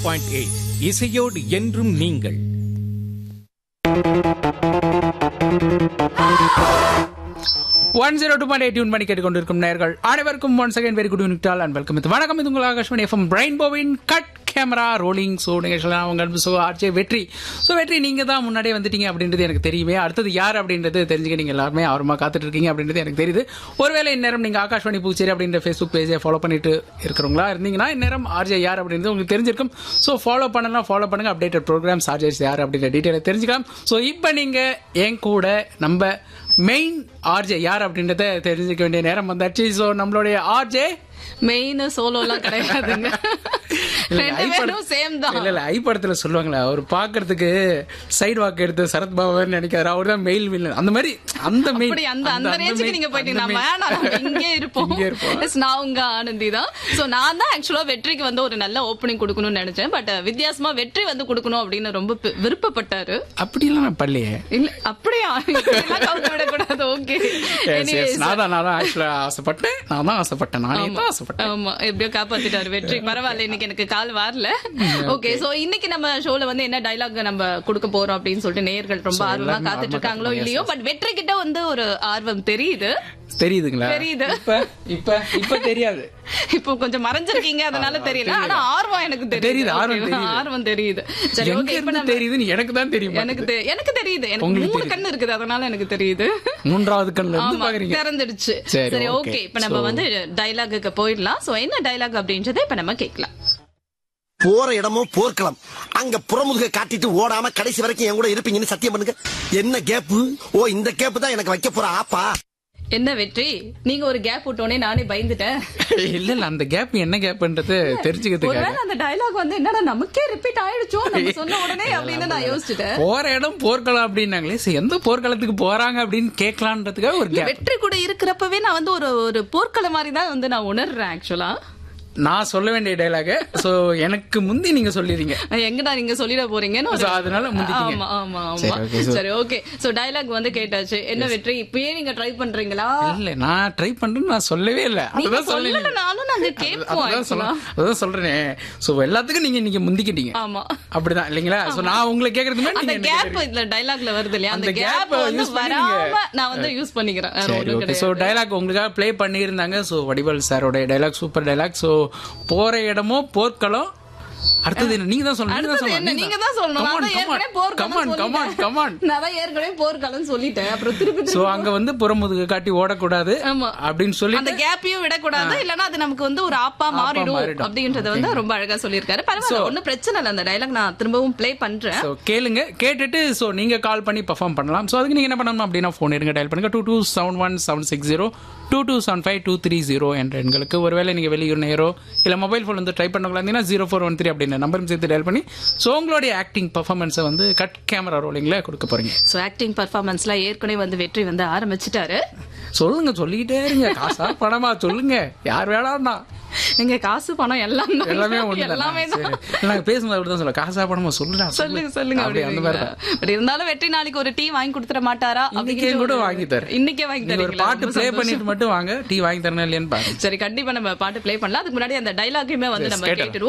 Point eight இசையோடு என்றும் நீங்கள் one zero two point eight tune பண்ணி கேட்டுக்கொண்டிருக்கும் நேர்கள் அனைவருக்கும் one second very good unit and welcome இது வணக்கம் இது உங்கள் ஆகாஷ்மணி எஃப்எம் பிரைன் போவின் கட் கேமரா ரோலிங் ஸோ நிகழ்ச்சியெல்லாம் அவங்க ஸோ ஆர்ஜே வெற்றி ஸோ வெற்றி நீங்கள் தான் முன்னாடியே வந்துட்டீங்க அப்படின்றது எனக்கு தெரியுமே அடுத்தது யார் அப்படின்றது தெரிஞ்சுக்க நீங்கள் எல்லாருமே ஆர்வமாக காத்துட்டு இருக்கீங்க அப்படின்றது எனக்கு தெரியுது ஒருவேளை இந்நேரம் நீங்கள் ஆகாஷ்வாணி பூச்சேரி அப்படின்ற ஃபேஸ்புக் பேஜை ஃபாலோ பண்ணிட்டு இருக்கிறவங்களா இருந்தீங்கன்னா இந்நேரம் ஆர்ஜே யார் அப்படின்றது உங்களுக்கு தெரிஞ்சிருக்கும் ஸோ ஃபாலோ பண்ணலாம் ஃபாலோ பண்ணுங்க அப்டேட்டட் ப்ரோக்ராம்ஸ் ஆர்ஜேஸ் யார் அப்படின்ற டீட்டெயிலை தெரிஞ்சுக்கலாம் ஸோ இப்போ நீங்கள் என் கூட நம்ம மெயின் ஆர்ஜே யார் அப்படின்றத தெரிஞ்சுக்க வேண்டிய நேரம் வந்தாச்சு ஸோ நம்மளுடைய ஆர்ஜே மெயின் சோலோலாம் கிடையாதுங்க ரெண்டு பேரும் சேம் தான் இல்ல இல்ல ஐ படத்துல சொல்லுவாங்களே அவர் பாக்குறதுக்கு சைடு வாக்கு எடுத்து சரத் பவன் நினைக்கிறாரு அவர் தான் மெயில் வில்லன் அந்த மாதிரி அந்த மெயில் அப்படி அந்த அந்த ரேஞ்சுக்கு நீங்க போயிட்டீங்க நான் வேணாம் நம்ம இங்கே இருப்போம் இங்கே இருப்போம். Yes, நான் உங்க ஆனந்தி தான் சோ நான் தான் ஆக்சுவலா வெற்றிக்கு வந்து ஒரு நல்ல ஓப்பனிங் கொடுக்கணும்னு நினைச்சேன் பட் வித்தியாசமா வெற்றி வந்து கொடுக்கணும் அப்படின்னு ரொம்ப பி- விருப்பப்பட்டாரு அப்படிலாம் நான் பள்ளியே இல்ல அப்படியா இப்படிலாம் கவுத்து விடக்கூடாது ஓகே நான் தான் நான் தான் ஆக்சுவலா ஆசைப்பட்டேன் நான் தான் ஆசைப்பட்டேன் நானே தான் ஆசைப்பட்டேன் ஆமா எப்படியோ காப்பாத்திட்டாரு வெற்றி பரவாயில்ல இன்னைக்கு எனக்கு கால் வரல ஓகே சோ இன்னைக்கு நம்ம ஷோல வந்து என்ன டைலாக் நம்ம கொடுக்க போறோம் அப்படின்னு சொல்லிட்டு நேயர்கள் ரொம்ப ஆர்வமா எல்லாரும் காத்துட்டு இருக்காங்களோ ஆர்வமா இல்லையோ பட் வெற்றி கிட்ட வந்து ஒரு ஆர்வம் தெரியுது தெரியுதுங்களா தெரியுது. இப்ப இப்ப இப்ப தெரியாது இப்போ கொஞ்சம் மறைஞ்சிருக்கீங்க அதனால தெரியல ஆனா ஆர்வம் எனக்கு தெரியுது தெரியுது, ஆர்வம் Okay, தெரியுது. ஆர்வம் தெரியுது சரி எங்க ஓகே இப்ப இருந்து நம்ம தெரியுதுன்னு எனக்கு தான் தெரியும் எனக்கு தெ- எனக்கு தெரியுது எனக்கு உங்களுக்கு மூணு கண்ணு இருக்குது அதனால எனக்கு தெரியுது மூன்றாவது கண்ணுல இருந்து ஆமா பாக்குறீங்க திறந்துடுச்சு சரி, சரி okay. ஓகே இப்ப நம்ம So- வந்து டைலாகுக்கு போயிடலாம் சோ என்ன டைலாக் அப்படின்றத இப்ப நம்ம கேட்கலாம் போற இடமும் போர்க்களம் அங்க புறமுதுக காட்டிட்டு ஓடாம கடைசி வரைக்கும் என் கூட இருப்பீங்கன்னு சத்தியம் பண்ணுங்க என்ன கேப்பு ஓ இந்த கேப்பு தான் எனக்கு வைக்க போற ஆப்பா என்ன வெற்றி நீங்க ஒரு கேப் விட்டோனே நானே பயந்துட்டேன் இல்ல இல்ல அந்த கேப் என்ன கேப்ன்றது தெரிஞ்சுக்கிறதுக்காக ஒருவேளை அந்த டைலாக் வந்து என்னடா நமக்கே ரிப்பீட் ஆயிடுச்சோ நம்ம சொன்ன உடனே அப்படின்னு நான் யோசிச்சுட்டேன் போற இடம் போர்க்களம் அப்படின்னாங்களே சரி, எந்த போர்க்களத்துக்கு போறாங்க அப்படின்னு கேட்கலான்றதுக்காக ஒரு கேப் வெற்றி கூட இருக்கிறப்பவே நான் வந்து ஒரு ஒரு போர்க்கள மாதிரி தான் வந்து நான் உணர்றேன் ஆக்சுவலா நான் சொல்ல வேண்டிய டைலாக சோ எனக்கு முந்தி நீங்க சொல்லிடுறீங்க எங்கடா நீங்க சொல்லிட போறீங்கன்னு ஒரு- So, அதனால முந்திட்டீங்க. ஆமா ஆமா சரி, ஆமா okay, so- சரி ஓகே சோ டயலாக் வந்து கேட்டாச்சு என்ன வெற்றி இப்பயே நீங்க ட்ரை பண்றீங்களா இல்ல நான் ட்ரை பண்றேன்னு நான் சொல்லவே இல்ல நீங்க அதுதான் சொல்லல சொல்லலனாலும் நாங்க கேட்போம் அதுதான் actually. சொல்ல அதுதான் சொல்றேனே சோ எல்லாத்துக்கும் நீங்க இன்னைக்கு முந்திக்கிட்டீங்க ஆமா அப்படிதான் இல்லைங்களா சோ நான் உங்களை கேக்குறது மாதிரி அந்த நீங்க எனக்கு கேப் கேக்குறீங்க. இதுல டைலாக்ல வருது இல்லையா அந்த அந்த gap கேப் வந்து use பண்ணி நீங்க- வராம நான் வந்து யூஸ் பண்ணிக்கிறேன் வேற சரி ஒண்ணும் ஓகே ஸோ கிடையாது டைலாக் உங்களுக்காக ப்ளே பண்ணியிருந்தாங்க ஸோ வடிவல் சாரோட டைலாக் சூப்பர் டைலாக் ஸோ போற இடமோ போர்க்களம் அடுத்தது என்ன நீங்க தான் சொல்லணும் அடுத்தது என்ன நீங்க தான் சொல்லணும் நான் தான் ஏற்கனவே போர்க்களம் கமான் கமான் கமான் சொல்லிட்டேன் நான் தான் ஏற்கனவே போர்க்களம் சொல்லிட்டேன் அப்புறம் திருப்பி சோ திருப்பி அங்க வந்து புறமுதுகு காட்டி ஓடக்கூடாது ஆமா. அப்படின்னு சொல்லி அந்த கேப்பையும் விடக்கூடாது இல்லனா அது நமக்கு வந்து ஒரு ஆப்பா மாறிடும் மாறிடும். அப்படின்றத வந்து ரொம்ப அழகா சொல்லியிருக்காரு பரவாயில்ல ஒண்ணும் பிரச்சனை இல்ல அந்த டைலாக் நான் திரும்பவும் ப்ளே பண்றேன் ஸோ கேளுங்க கேட்டுட்டு ஸோ நீங்க கால் பண்ணி பர்ஃபார்ம் பண்ணலாம் ஸோ அதுக்கு நீங்க என்ன பண்ணணும் அப்படின்னா ஃபோன் இருங்க டயல் பண்ணுங்க two two seven one seven six zero two two seven five two three zero என்ற எண்களுக்கு ஒருவேளை நீங்க வெளியூர் நேரோ இல்ல மொபைல் ஃபோன் வந்து ட்ரை பண்ணவங்களா இருந்தீங்கன்னா ஜீரோ ஃபோர் ஒன் த்ரீ அப்படின்ற நம்பரும் சேர்த்து டயல் பண்ணி ஸோ உங்களுடைய ஆக்டிங் பர்ஃபார்மன்ஸை வந்து கட் கேமரா ரோலிங்ல கொடுக்க போறீங்க சோ ஆக்டிங் பர்ஃபார்மன்ஸ்ல ஏற்கனவே வந்து வெற்றி வந்து ஆரம்பிச்சிட்டாரு சொல்லுங்க சொல்லிக்கிட்டே இருங்க காசா பணமா சொல்லுங்க யார் வேணாம்னா எங்க காசு பணம் எல்லாம் தான். எல்லாமே ஒண்ணு எல்லாமே தான் நாங்க பேசும்போது அப்படிதான் சொல்ல காசா பணமா சொல்லுடா சொல்லுங்க சொல்லுங்க அப்படி அந்த மாதிரி அப்படிங்களா? பட் இருந்தாலும் வெற்றி நாளைக்கு ஒரு டீ வாங்கி கொடுத்துட மாட்டாரா இன்னைக்கே அப்படிங்கிற கூட ஒரு- வாங்கி தரேன் இன்னைக்கே வாங்கி நீங்க ஒரு தரீங்களா? பாட்டு ரொம்ப ப்ளே சந்தோஷம். பண்ணிட்டு மட்டும் வாங்க டீ வாங்கி தரணும் இல்லையான்னு பாருங்க சரி கண்டிப்பா நம்ம பாட்டு ப்ளே பண்ணலாம் அதுக்கு முன்னாடி அந்த டைலாக்கையுமே வந்து Yes, நம்ம கேட்டலாம். கேட்டுருவோம்